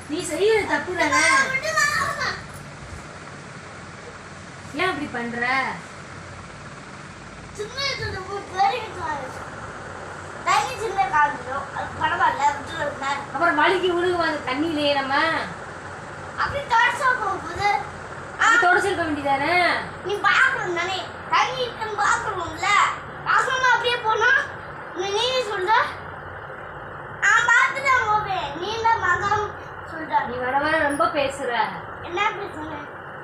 நீ செய்யறது தப்பு தானே ஏன் அப்படி பண்ற சின்ன சின்ன பெரிய காலம் தண்ணி சின்ன காலம் அது பரவாயில்ல விட்டுருங்க அப்புறம் வலிக்கு விழுகுவா அந்த தண்ணியிலே நம்ம அப்படி தொடச்சா போகுது அது தொடச்சிருக்க வேண்டியதானே நீ பார்க்கணும் தானே தண்ணி இருக்குன்னு பார்க்கணும்ல பார்க்கணுமா அப்படியே போனா நீ நீயே சொல்ற நான் பார்த்துட்டேன் போவேன் நீ தான் மகம் சொல்ற நீ வர வர ரொம்ப பேசுற என்ன பேசுன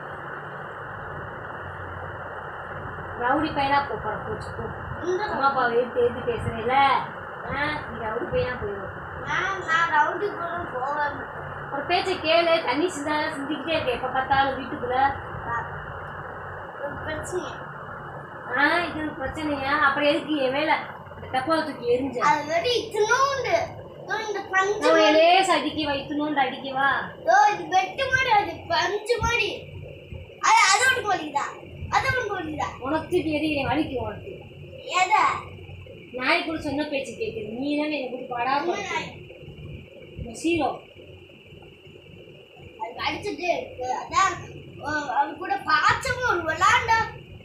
ரவுடி பையனா போ போற போச்சு போ இந்த அம்மா அப்பா எடுத்து எடுத்து பேசுறேல நீ ரவுடி பையனா போயிடும் நான் நான் ரவுடி கூட போவேன் ஒரு பேச்சை கேளு தண்ணி சிந்தா சிந்திக்கிட்டே இருக்க எப்ப பார்த்தாலும் வீட்டுக்குள்ள ஒரு பிரச்சனை ஆ இது ஒரு பிரச்சனையா அப்புறம் எதுக்கு என் மேல இந்த டப்பாவை தூக்கி எரிஞ்ச அது வெடி இத்தினோண்டு இதோ இந்த பஞ்சு நான் உன்னை லேசா அடிக்க வைக்கணும்னு அடிக்கவா இதோ இது வெட்டு மாதிரி அது பஞ்சு மாதிரி அது அது ஒன்று போலிதா அது ஒன்று போலிதா உனக்கு தூக்கி எரி என் வலிக்கு உனக்கு எதை நாய் கூட சொன்ன பேச்சு கேட்குது நீ தானே என்னை கூட்டு பாடா என்ன நாய்? சீரோ அது அடிச்சுட்டே இருக்கு அதான் அஹ், அது கூட பாச்சமும் ஒரு விளாண்டா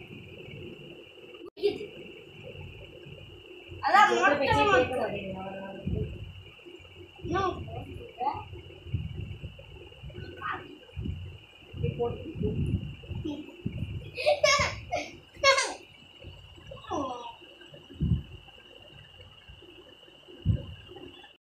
அதான் சொல்ற பேச்சே மொட்டை கேட்க மாட்டேங்குது அவன். இன்னும் இப்படி போட்டு நீ